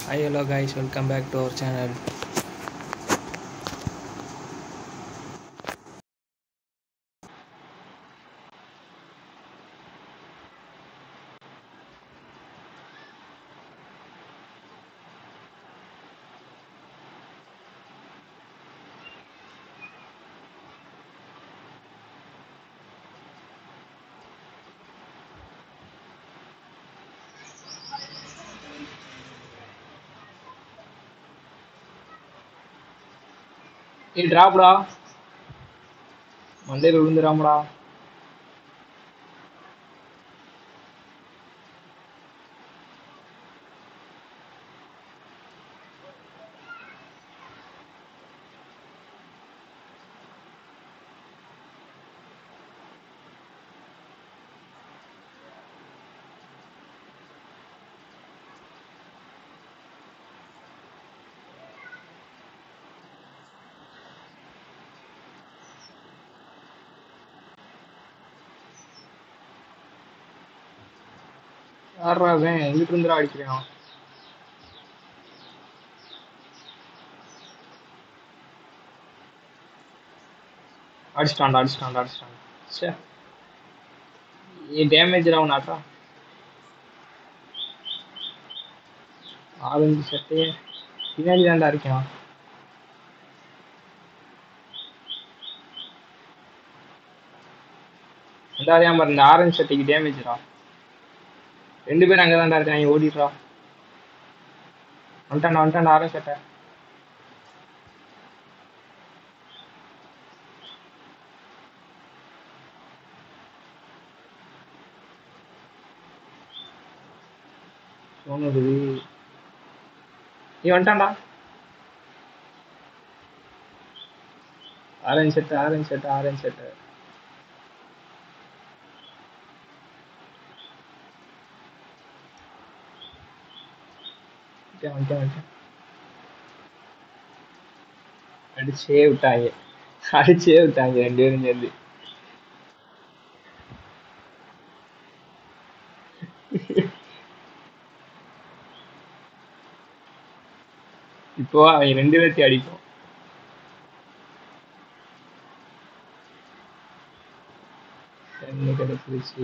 Hi, hello guys, welcome back to our channel. ஏய் டிராப்டா மண்டையில் விழுந்துடாமடா யாரா அவன் எங்கிட்டு இருந்துடா அடிக்கிறான் அடிச்சிட்டான்டா அடிச்சிட்டான்டா அடிச்சிட்டான்டா சே ஏன் டேமேஜ் ஆகும் நாட்டா ஆரஞ்சு சட்டையே பின்னாடி தான்டா இருக்கான் இந்த அதே மாதிரி இந்த ஆரஞ்சு சட்டைக்கு டேமேஜ்டா ரெண்டு பேரும் அங்கே தான்டா இருக்காங்க ஓடிடுறா வந்துட்டான்டா வந்துட்டான்டா ஆரஞ்சு சட்டை தோணுது நீ வந்துட்டான்டா ஆரஞ்சு சட்டை ஆரஞ்சு சட்டை ஆரஞ்சு சட்டை வந்துட்டேன் வந்துட்டேன் வந்துட்டேன் அடிச்சே விட்டாங்க அடிச்சே விட்டாங்க ரெண்டு பேரும் சேர்ந்து இப்போ அவங்க ரெண்டு பேர்த்தையும் அடிக்கும் என்ன கிடைச்சிருச்சு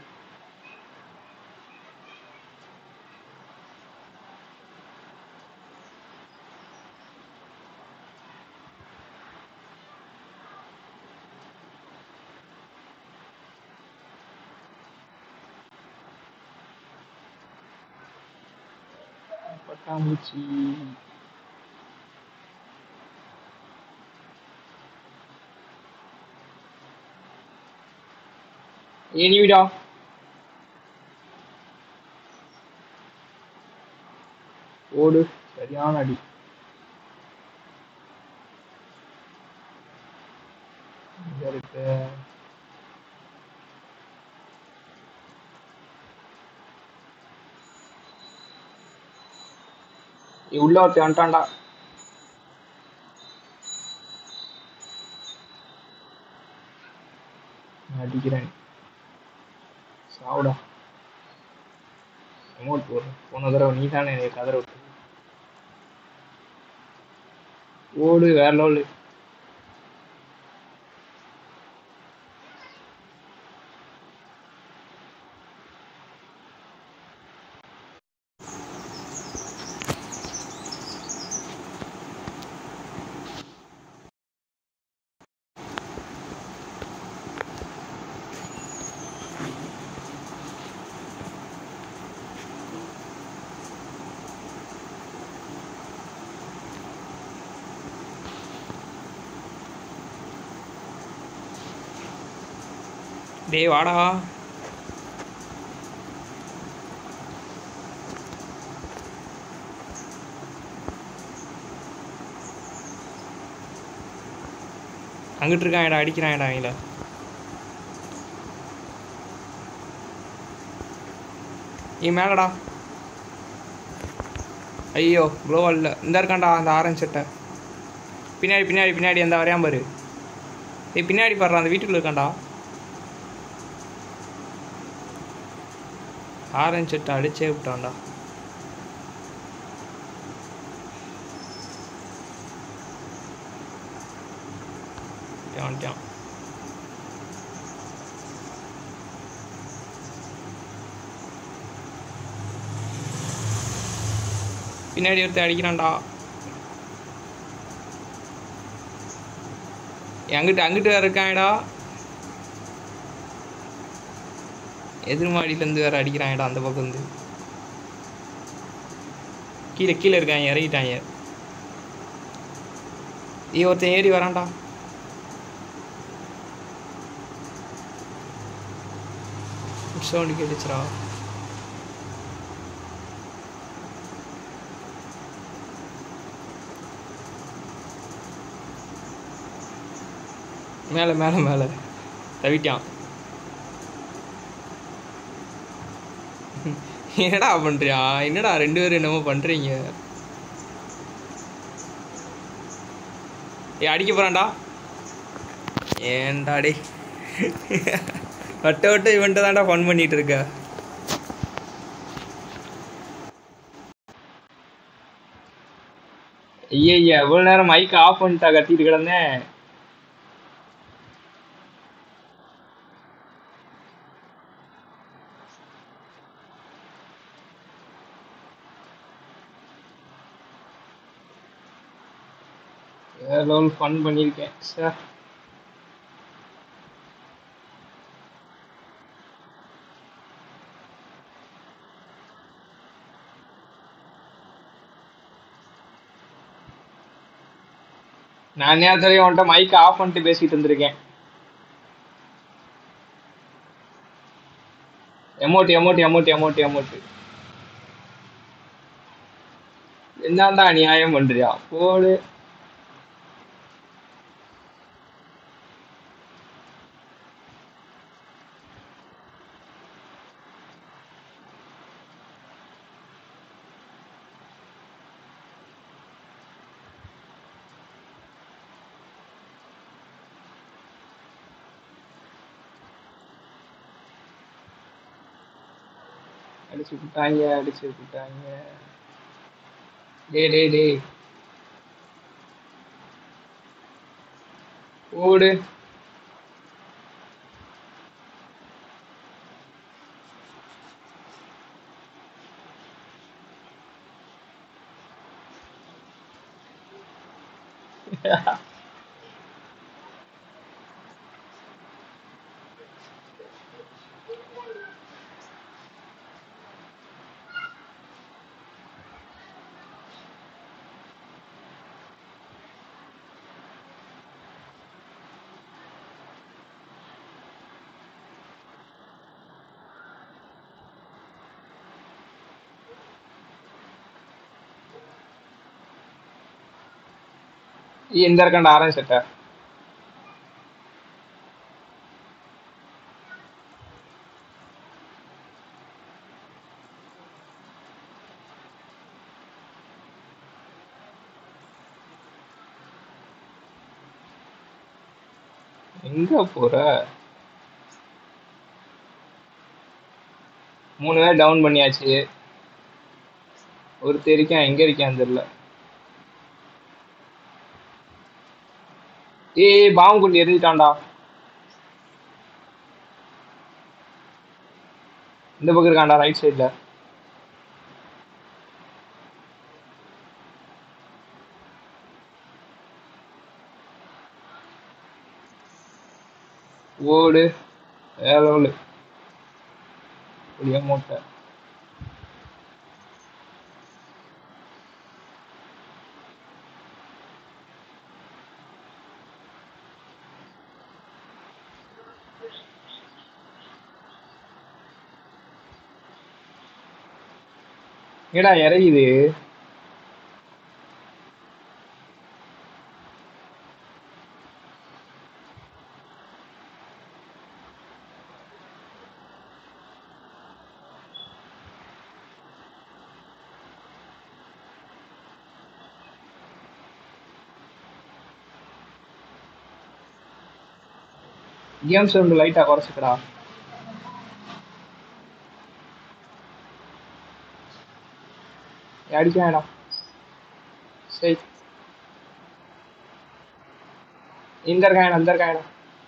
பட்டாம்பூச்சி ஏனிவிடா ஓடு சரியான அடி இங்க இருக்கு ஏய், உள்ள ஒருத்தன் வந்துட்டான்டா நான் அடிக்கிறேன் சாவுடா அமௌண்ட் போடுறேன் போன தடவை நீ தானே என்னை கதற விட்டு ஓடு வேற லெவலு டேய் வாடா அங்கிட்டு இருக்கான்டா அடிக்கிறான்டா அவங்கள நீ மேலடா ஐயோ க்ளோவல் இல்லை இந்த இருக்கான்டா அந்த ஆரஞ்சு சட்டை பின்னாடி பின்னாடி பின்னாடி அந்த வரையான் பாரு ஏய் பின்னாடி பாடுறா அந்த வீட்டுக்குள்ள இருக்கான்டா ஆரஞ்சு சட்டை அடிச்சே விட்டான்டா வந்துட்டான் பின்னாடி ஒருத்தன் அடிக்கிறான்டா அங்கிட்டு அங்கிட்டு வேற இருக்கான்டா எதிர் மாடியிலேருந்து வேற அடிக்கிறான்டா அந்த பக்கம் இருந்து கீழே கீழே இருக்காங்க இறங்கிட்டாங்க ஏய் ஒருத்தன் ஏறி வரான்டா சவுண்டு கேட்டுச்சுடா மேலே மேலே மேலே தவிட்டான் என்னடா பண்றியா என்னடா ரெண்டு பேரும் என்னமோ பண்றீங்க ஏ அடிக்க போறான்டா ஏன்டா டே வட்ட வட்ட இவன்ட்டு தான்டா ஃபன் பண்ணிட்டு இருக்க ஐயா ஐயா எவ்வளவு நேரம் மைக் ஆஃப் பண்ணிட்டா கத்திட்டு கிடந்தேன் வேற லெவல் ஃபன் பண்ணியிருக்கேன் சார் நான் நேரத்துல உன்கிட்ட மைக் ஆஃப் பண்ணிட்டு பேசிட்டு இருந்திருக்கேன் emote emote emote emote emote என்னடா நியாயம் பண்றியா போடு அடிச்சு விட்டாங்க அடிச்சு விட்டாங்க டேய் டேய் டேய் ஓடு ഈ എന്തിറക്കണ്ട ആറാം സെറ്റാ எங்க போற மூணு பேர் டவுன் பண்ணியாச்சு ஒருத்தர் இருக்கான் எங்க இருக்கான்னு தெரியல ஏய் பாம்பு குண்டி எரிஞ்சிட்டான்டா இந்த பக்கம் இருக்கான்டா ரைட் சைடுல ஓடு வேற லெவலு புளிய மூட்டை ஏடா இறங்குது கேம் சவுண்ட் லைட்டா குறைச்சிக்கடா அடிக்க வேணாம் சரி இந்த இருக்காங்க இந்த இருக்காங்க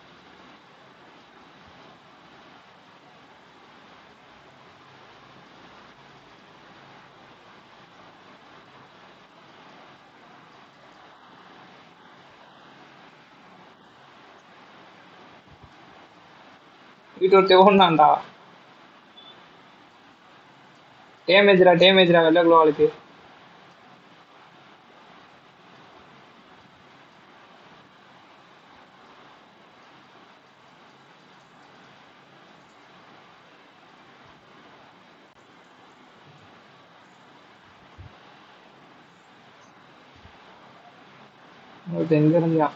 வீட்டு ஒருத்தர் ஓடனாண்டா டேமேஜ்ரா டேமேஜ்ரா வெள்ள குளோவாலுக்கு ஒருத்தன் எங்க இருந்தா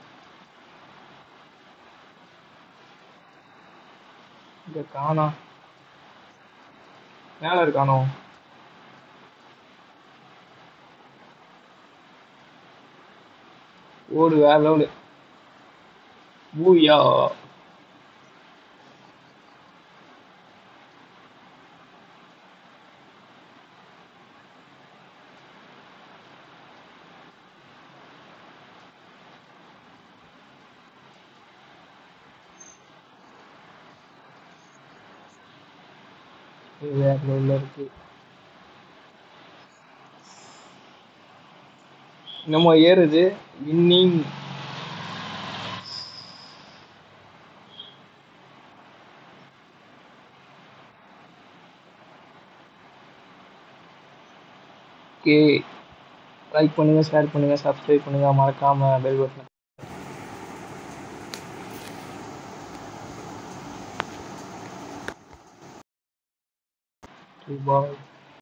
இங்க காணா மேல இருக்கானோ ஓடு வேற லெவலு பூயா இது வேற லெவல்ல இருக்கு நம்ம ஏறுது வின்னிங் ஓகே லைக் பண்ணுங்க ஷேர் பண்ணுங்க சப்ஸ்கிரைப் பண்ணுங்க மறக்காம பெல் பட்டன் பாய்